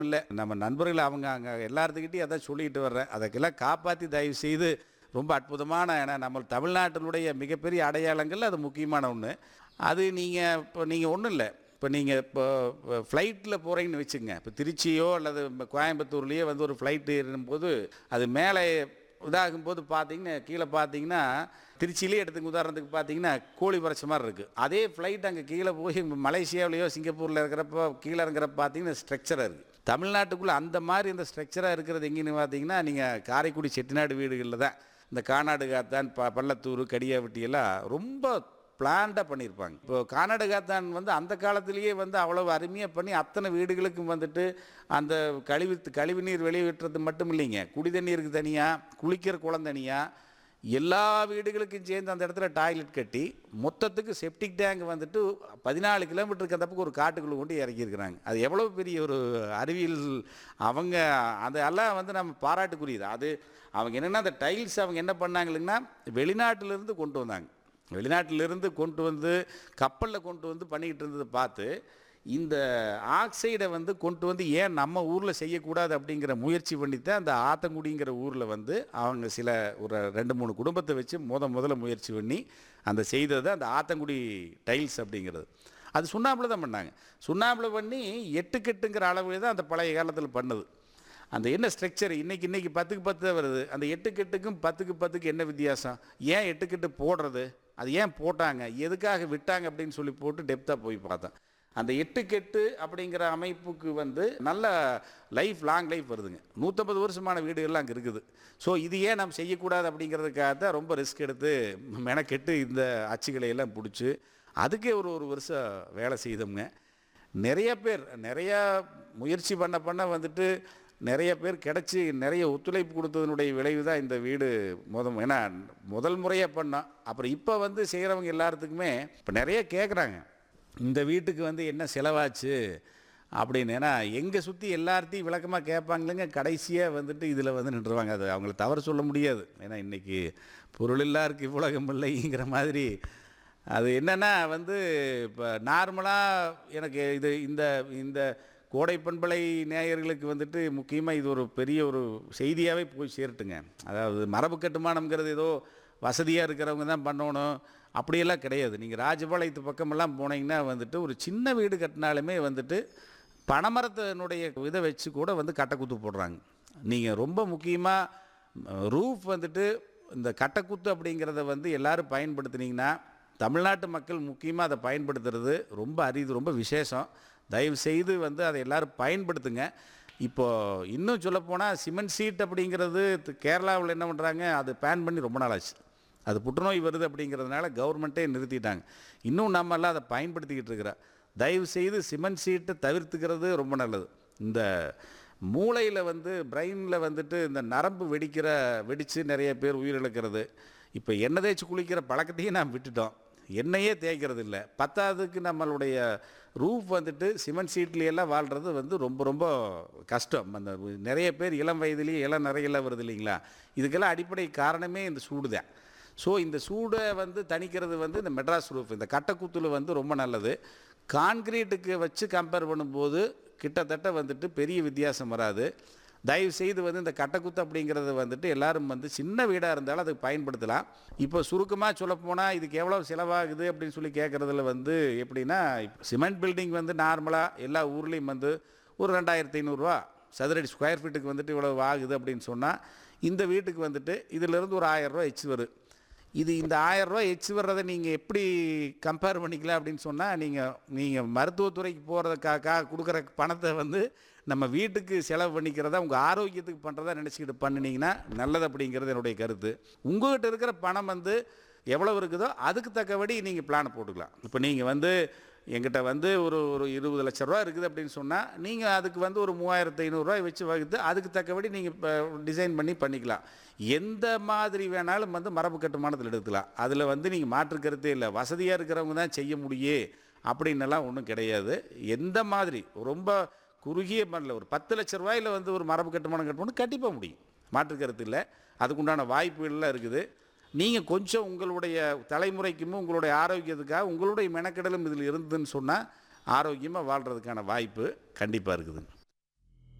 இல்லை நம்ம நண்பர்கள் அவங்க அங்கே எல்லாத்துக்கிட்டையும் அதான் சொல்லிக்கிட்டு வர்றேன் அதற்கெல்லாம் காப்பாற்றி தயவு செய்து ரொம்ப அற்புதமான ஏன்னா நம்ம தமிழ்நாட்டினுடைய மிகப்பெரிய அடையாளங்கள் அது முக்கியமான ஒன்று அது நீங்கள் இப்போ நீங்கள் ஒன்றும் இல்லை இப்போ நீங்கள் இப்போ ஃப்ளைட்டில் போகிறீங்கன்னு வச்சுங்க இப்போ திருச்சியோ அல்லது கோயம்புத்தூர்லேயோ வந்து ஒரு ஃப்ளைட்டு ஏறும்போது அது மேலே இதாகும்போது பார்த்தீங்கன்னா கீழே பார்த்தீங்கன்னா திருச்சியிலே எடுத்துங்க உதாரணத்துக்கு பார்த்தீங்கன்னா கோழி பறச்ச மாதிரி இருக்குது அதே ஃப்ளைட் அங்கே கீழே போய் மலேசியாவிலேயோ சிங்கப்பூரில் இருக்கிறப்போ கீழே இருக்கிறப்ப பார்த்தீங்கன்னா ஸ்ட்ரக்சராக இருக்குது தமிழ்நாட்டுக்குள்ளே அந்த மாதிரி இந்த ஸ்ட்ரக்சராக இருக்கிறது எங்கேன்னு பார்த்தீங்கன்னா நீங்கள் காரைக்குடி செட்டிநாடு வீடுகளில் தான் இந்த கானாடு காத்தான் ப பள்ளத்தூர் கடியாவட்டி எல்லாம் ரொம்ப பிளான்டாக பண்ணியிருப்பாங்க இப்போ கானாடு காத்தான் வந்து அந்த காலத்திலேயே வந்து அவ்வளவு அருமையாக பண்ணி அத்தனை வீடுகளுக்கும் வந்துட்டு அந்த கழிவு கழிவு நீர் வெளியேற்றுறது மட்டும் இல்லைங்க குடி தண்ணீருக்கு தனியாக குளிக்கிற குளம் தனியாக எல்லா வீடுகளுக்கும் சேர்ந்து அந்த இடத்துல டாய்லெட் கட்டி மொத்தத்துக்கு செப்டிக் டேங்க் வந்துட்டு பதினாலு கிலோமீட்டருக்கு அந்த பக்கம் ஒரு காட்டுக்குள்ளே கொண்டு இறக்கியிருக்கிறாங்க அது எவ்வளோ பெரிய ஒரு அறிவியல் அவங்க அதெல்லாம் வந்து நம்ம பாராட்டுக்குரியது அது அவங்க என்னென்னா அந்த டைல்ஸ் அவங்க என்ன பண்ணாங்களுங்கன்னா வெளிநாட்டிலேருந்து கொண்டு வந்தாங்க வெளிநாட்டிலிருந்து கொண்டு வந்து கப்பலில் கொண்டு வந்து பண்ணிக்கிட்டு இருந்ததை பார்த்து இந்த ஆக்சைடை வந்து கொண்டு வந்து ஏன் நம்ம ஊரில் செய்யக்கூடாது அப்படிங்கிற முயற்சி பண்ணித்தான் அந்த ஆத்தங்குடிங்கிற ஊரில் வந்து அவங்க சில ஒரு ரெண்டு மூணு குடும்பத்தை வச்சு முத முதல்ல முயற்சி பண்ணி அந்த செய்தது அந்த ஆத்தங்குடி டைல்ஸ் அப்படிங்கிறது அது சுண்ணாம்பில் தான் பண்ணாங்க சுண்ணாம்பில் பண்ணி எட்டுக்கெட்டுங்கிற அளவு தான் அந்த பழைய காலத்தில் பண்ணுது அந்த என்ன ஸ்ட்ரக்சர் இன்னைக்கு இன்னைக்கு பத்துக்கு பத்து தான் வருது அந்த எட்டுக்கெட்டுக்கும் பத்துக்கு பத்துக்கு என்ன வித்தியாசம் ஏன் எட்டுக்கெட்டு போடுறது அது ஏன் போட்டாங்க எதுக்காக விட்டாங்க அப்படின்னு சொல்லி போட்டு டெப்த்தாக போய் பார்த்தேன் அந்த எட்டுக்கெட்டு அப்படிங்கிற அமைப்புக்கு வந்து நல்ல லைஃப் லாங் லைஃப் வருதுங்க நூற்றம்பது வருஷமான வீடுகள்லாம் அங்கே இருக்குது ஸோ இது ஏன் நம்ம செய்யக்கூடாது அப்படிங்கிறதுக்காக தான் ரொம்ப ரிஸ்க் எடுத்து மெனக்கெட்டு இந்த அச்சுகளை எல்லாம் பிடிச்சி அதுக்கே ஒரு ஒரு வருஷம் வேலை செய்தோம்ங்க நிறைய பேர் நிறையா முயற்சி பண்ண பண்ண வந்துட்டு நிறைய பேர் கிடச்சி நிறைய ஒத்துழைப்பு கொடுத்ததனுடைய விளைவு தான் இந்த வீடு முத ஏன்னா முதல் முறையாக பண்ணோம் அப்புறம் இப்போ வந்து செய்கிறவங்க எல்லாத்துக்குமே இப்போ நிறைய கேட்குறாங்க இந்த வீட்டுக்கு வந்து என்ன செலவாச்சு அப்படின்னு ஏன்னா எங்கே சுற்றி எல்லார்த்தையும் விளக்கமாக கேட்பாங்களுங்க கடைசியாக வந்துட்டு இதில் வந்து நின்றுவாங்க அது அவங்கள தவறு சொல்ல முடியாது ஏன்னா இன்றைக்கி பொருள் இல்லாருக்கு இவ்வுலகம் இல்லைங்கிற மாதிரி அது என்னென்னா வந்து இப்போ நார்மலாக எனக்கு இது இந்த இந்த கோடை பண்பலை நேயர்களுக்கு வந்துட்டு முக்கியமாக இது ஒரு பெரிய ஒரு செய்தியாகவே போய் சேரட்டுங்க அதாவது மரபு கட்டுமானம்ங்கிறது ஏதோ வசதியாக இருக்கிறவங்க தான் பண்ணணும் அப்படியெல்லாம் கிடையாது நீங்கள் ராஜபாளையத்து பக்கமெல்லாம் போனீங்கன்னா வந்துட்டு ஒரு சின்ன வீடு கட்டினாலுமே வந்துட்டு பனைமரத்தினுடைய இதை வச்சு கூட வந்து கட்டைக்குத்து போடுறாங்க நீங்கள் ரொம்ப முக்கியமாக ரூஃப் வந்துட்டு இந்த கட்டைக்குத்து அப்படிங்கிறத வந்து எல்லோரும் பயன்படுத்துனீங்கன்னா தமிழ்நாட்டு மக்கள் முக்கியமாக அதை பயன்படுத்துறது ரொம்ப அரிது ரொம்ப விசேஷம் தயவு செய்து வந்து அதை எல்லோரும் பயன்படுத்துங்க இப்போது இன்னும் சொல்லப்போனால் சிமெண்ட் சீட் அப்படிங்கிறது கேரளாவில் என்ன பண்ணுறாங்க அது பேன் பண்ணி ரொம்ப நாள் ஆச்சு அது புற்றுநோய் வருது அப்படிங்கிறதுனால கவர்மெண்ட்டே நிறுத்திட்டாங்க இன்னும் நம்ம எல்லாம் அதை பயன்படுத்திக்கிட்டு இருக்கிறோம் தயவு செய்து சிமெண்ட் சீட்டை தவிர்த்துக்கிறது ரொம்ப நல்லது இந்த மூளையில் வந்து பிரெயினில் வந்துட்டு இந்த நரம்பு வெடிக்கிற வெடித்து நிறைய பேர் உயிரிழக்கிறது இப்போ எண்ணெய் தேய்ச்சி குளிக்கிற பழக்கத்தையும் நாம் விட்டுட்டோம் எண்ணெயே தேய்க்கிறது இல்லை பத்தாவதுக்கு நம்மளுடைய ரூஃப் வந்துட்டு சிமெண்ட் சீட்லையெல்லாம் வாழ்கிறது வந்து ரொம்ப ரொம்ப கஷ்டம் அந்த நிறைய பேர் இளம் வயதுலேயே இளம் நிறையெல்லாம் வருது இல்லைங்களா இதுக்கெல்லாம் அடிப்படை காரணமே இந்த சூடு தான் ஸோ இந்த சூடை வந்து தணிக்கிறது வந்து இந்த மெட்ராஸ் ரூஃப் இந்த கட்டைக்கூத்தில் வந்து ரொம்ப நல்லது கான்கிரீட்டுக்கு வச்சு கம்பேர் பண்ணும்போது கிட்டத்தட்ட வந்துட்டு பெரிய வித்தியாசம் வராது தயவு செய்து வந்து இந்த கட்டைக்குத்து அப்படிங்கிறது வந்துட்டு எல்லாரும் வந்து சின்ன வீடாக இருந்தாலும் அதுக்கு பயன்படுத்தலாம் இப்போ சுருக்கமாக சொல்லப்போனால் இதுக்கு எவ்வளோ செலவாகுது அப்படின்னு சொல்லி கேட்குறதுல வந்து எப்படின்னா சிமெண்ட் பில்டிங் வந்து நார்மலாக எல்லா ஊர்லேயும் வந்து ஒரு ரெண்டாயிரத்தி ஐநூறுரூவா சதுரடி ஸ்கொயர் ஃபீட்டுக்கு வந்துட்டு இவ்வளோ ஆகுது அப்படின்னு சொன்னால் இந்த வீட்டுக்கு வந்துட்டு இதிலேருந்து ஒரு ஆயிரரூவா எச்சு வரும் இது இந்த ஆயரூவா எச்சு வர்றதை நீங்கள் எப்படி கம்பேர் பண்ணிக்கலாம் அப்படின்னு சொன்னால் நீங்கள் நீங்கள் மருத்துவத்துறைக்கு போகிறதுக்காக கொடுக்குற பணத்தை வந்து நம்ம வீட்டுக்கு செலவு பண்ணிக்கிறதா உங்கள் ஆரோக்கியத்துக்கு பண்ணுறதா நினச்சிக்கிட்டு பண்ணினீங்கன்னா நல்லது அப்படிங்கிறது என்னுடைய கருத்து உங்கள்கிட்ட இருக்கிற பணம் வந்து எவ்வளோ இருக்குதோ அதுக்கு தக்கபடி நீங்கள் பிளானை போட்டுக்கலாம் இப்போ நீங்கள் வந்து எங்கிட்ட வந்து ஒரு ஒரு இருபது லட்ச ரூபா இருக்குது அப்படின்னு சொன்னால் நீங்கள் அதுக்கு வந்து ஒரு மூவாயிரத்து ஐநூறுரூவா வச்சு வகுத்து அதுக்கு தக்கபடி நீங்கள் இப்போ டிசைன் பண்ணி பண்ணிக்கலாம் எந்த மாதிரி வேணாலும் வந்து மரபு கட்டுமானத்தில் எடுத்துக்கலாம் அதில் வந்து நீங்கள் மாற்று கருத்தே இல்லை வசதியாக இருக்கிறவங்க தான் செய்ய முடியும் அப்படின்னெல்லாம் ஒன்றும் கிடையாது எந்த மாதிரி ரொம்ப குறுகிய மண்ணில் ஒரு பத்து லட்ச ரூபாயில் வந்து ஒரு மரபு கட்டுமானம் கட்டணும் கண்டிப்பாக முடியும் மாற்று கருத்து இல்லை அதுக்குண்டான வாய்ப்புகள்லாம் இருக்குது நீங்கள் கொஞ்சம் உங்களுடைய தலைமுறைக்கும் உங்களுடைய ஆரோக்கியத்துக்காக உங்களுடைய மெனக்கெடலும் இதில் இருந்துன்னு சொன்னால் ஆரோக்கியமாக வாழ்கிறதுக்கான வாய்ப்பு கண்டிப்பாக இருக்குதுங்க